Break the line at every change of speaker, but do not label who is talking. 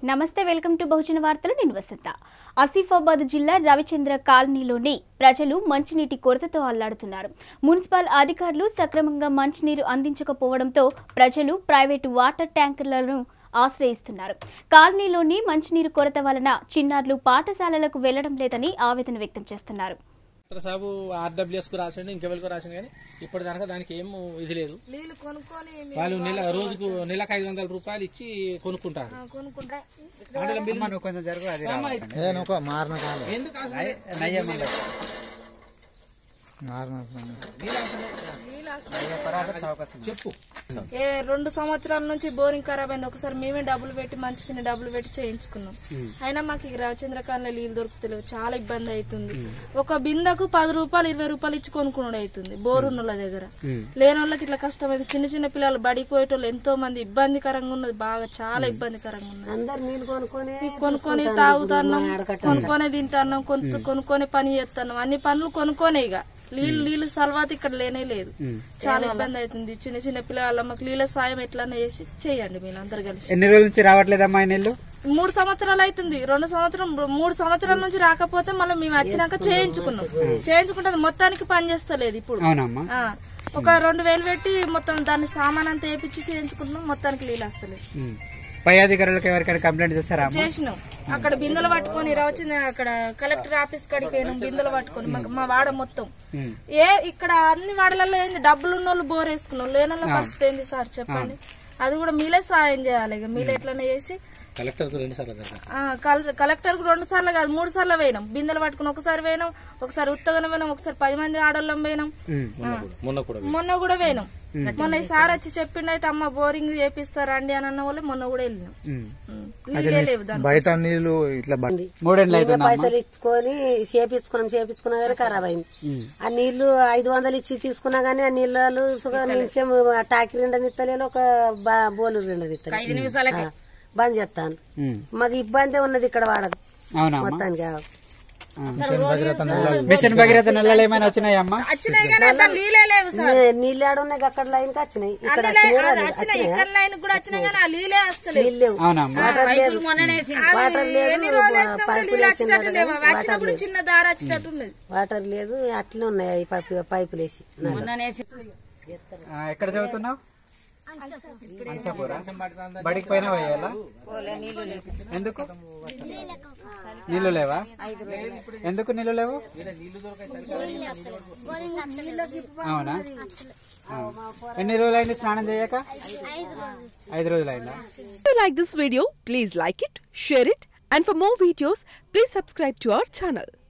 నమస్తే welcome to బహుజన వార్తలు నేను వసంత ఆసిఫాబాద్ జిల్లా రవిచంద్ర కాలనీలోని ప్రజలు మంచినీటి కొరతతో అల్లాడుతున్నారు మున్సిపల్ అధికారులు సక్రమంగా మంచినీరు అందించకపోవడంతో ప్రజలు ప్రైవేటు వాటర్ ట్యాంకర్లను ఆశ్రయిస్తున్నారు కాలనీలోని మంచినీరు కొరత వలన చిన్నారులు పాఠశాలలకు వెళ్లడం లేదని ఆవేదన వ్యక్తం చేస్తున్నారు
డాక్టర్ సాబు ఆర్డబ్ల్యూఎస్ కు రాసిండు ఇంకెవరికి రాసిండు కానీ ఇప్పటి దాకా దానికి ఏం ఇది లేదు
నీళ్ళు కొనుక్కొని మేము
వాళ్ళు నెల రోజుకు నెలకు ఐదు వందల రూపాయలు ఇచ్చి కొనుక్కుంటారు
కొనుక్కుంటా
నువ్వు కొంచెం జరుగు అది
అమ్మా,
ఏ నువ్వు మారిన కాలం
ఎందుకు అవసరం?
నయ్యమ్మ
మారిన
నీళ్ళు అవసరం లేదు. చెప్పు
ఏ రెండు సంవత్సరాల నుంచి బోరింగ్ ఖరాబ్ అయింది ఒకసారి మేమే డబ్బులు పెట్టి మంచికి డబ్బులు పెట్టి చేయించుకున్నాం అయినా మాకు ఈ రామచంద్రకాంలో నీళ్ళు దొరుకుతలేవు చాలా ఇబ్బంది అవుతుంది ఒక బిందకు పది రూపాయలు ఇరవై రూపాయలు ఇచ్చి కొనుక్కున్నాడు అవుతుంది బోరున్నోళ్ళ దగ్గర లేని వాళ్ళకి ఇట్లా కష్టమైంది చిన్న చిన్న పిల్లలు బడికి పోయేటోళ్ళు ఎంతో మంది ఇబ్బందికరంగా ఉన్నది బాగా చాలా ఇబ్బందికరంగా ఉన్నది
అందరు నీళ్ళు కొనుక్కొని
కొనుక్కొని తాగుతున్నాం కొనుక్కొని తింటున్నాం కొంత కొనుక్కొని పని చేస్తున్నాం అన్ని పనులు కొనుక్కొనే ఇక నీళ్ళు నీళ్ళు సలవాత ఇక్కడ లేనే లేదు చాలా ఇబ్బంది అవుతుంది చిన్న చిన్న పిల్లల మాకు నీళ్ళ సాయం ఎట్లన్నా చేసి చేయండి మీరు అందరు కలిసి
ఎన్ని రోజుల నుంచి రావట్లేదమ్మా ఈ నీళ్ళు
మూడు సంవత్సరాలు అవుతుంది రెండు సంవత్సరం మూడు సంవత్సరాల నుంచి రాకపోతే మళ్ళీ మేము వచ్చినాక చేయించుకున్నాం చేయించుకుంటే అది మొత్తానికి పని చేస్తలేదు ఇప్పుడు
అవునమ్మా
ఆ, ఒక రెండు వేలు పెట్టి మొత్తం దాన్ని సామాన్ అంతా వేపించి చేయించుకున్నాం మొత్తానికి నీళ్ళు వస్తలేదు
ఉమ్. పై అధికారులకు ఎవరికైనా కంప్లైంట్ చేస్తారా అమ్మా
చేసినాం అక్కడ బిందెలు పట్టుకొని వచ్చింది అక్కడ కలెక్టర్ ఆఫీస్ కాడికి పోయినాం బిందెలు పట్టుకొని మాకు మా వాడ మొత్తం ఏ ఇక్కడ అన్ని వాడలలో ఏంది డబ్బులు ఉన్న వాళ్ళు బోర్ వేసుకున్నాం లేని వాళ్ళ పరిస్థితి ఏంది సార్ చెప్పండి అది కూడా మీలే సాయం చేయాలి ఇక మీలే ఎట్లనే చేసి
కలెక్టర్ కు రెండు సార్లు దగ్గర
ఆ, కల- కలెక్టర్ కు రెండు సార్లు కాదు మూడు సార్లు పోయినాం బిందెలు పట్టుకుని ఒకసారి పోయినాం ఒకసారి ఉత్తగానే పోయినాం ఒకసారి పది మంది ఆడోళ్ళం పోయినాం ఆ.
మొన్న కూడా
మొన్న కూడా పోయినాం మొన్న ఈ సార్ వచ్చి చెప్పిండు అయితే అమ్మ బోరింగ్ చేపిస్తారా అండి అని అన్న వాళ్ళు మొన్న కూడా వెళ్ళినాం
ఉమ్.
ఉం. నీళ్ళే లేవు దాని
బయట నీళ్లు ఇట్లా బ-
మూడేళ్ళు
మేమే
అవుతుందమ్మా
పైసలు ఇచ్చుకొని చేపించుకున్నాం చేపించుకున్నా కానీ ఖరాబ్ అయింది ఆ నీళ్లు ఐదు వందలు ఇచ్చి తీసుకున్నా గానీ ఆ నీళ్ళు నిమిషం టాకి రెండనిత్తలేదు ఒక బా- బోలు రెండనిత్తలేదు బంద్ చేస్తాను
ఉమ్.
మాకు ఇబ్బంది ఉన్నది ఇక్కడ వాడదు
అవునమ్మా
మొత్తానికి
ఆ.
మిషన్ భగీరథ నల్లాలు
మిషన్ భగీరథ నల్లలు ఏమైనా వచ్చినాయమ్మా
వచ్చినాయి కానీ అంత నీళ్ళే లేవు సార్
నీ- నీళ్ళు ఆడున్నాయి అక్కడ లైన్కి వచ్చినాయి ఇక్కడ
అన్ని లై-
వచ్చినాయి
అది
రాలేదు.
వచ్చినాయి
వచ్చినాయా?
ఇక్కడ లైన్ కూడా వచ్చినాయి కానీ ఆ నీళ్ళే వస్తలేదు
నీళ్ళు లేవు
అవునమ్మా
వాటర్ లేదు వాటర్ లేదు
ఎన్ని రోజులు వేసినా కూడా
పైపులు
నీళ్ళు
వేసిన
వచ్చేటట్టు లేవు అవి వచ్చినప్పుడు చిన్న దారి వచ్చేటట్టు ఉన్నది
వాటర్ లేదు అట్లే ఉన్నాయి ఈ పైపు పైపులు వేసి
ఆ, ఎక్కడ చదువుతున్నావు అంసాపురా బడికి పోయినా పోయాలా ఎందుకు నీళ్లు లేవా ఎందుకు నీళ్లు లేవు అవునా ఆ. ఎన్ని రోజులైంది స్నానం చేయక ఐదు రోజులైందా
If you like this video, please like it, share it, and for more videos, please subscribe to our channel.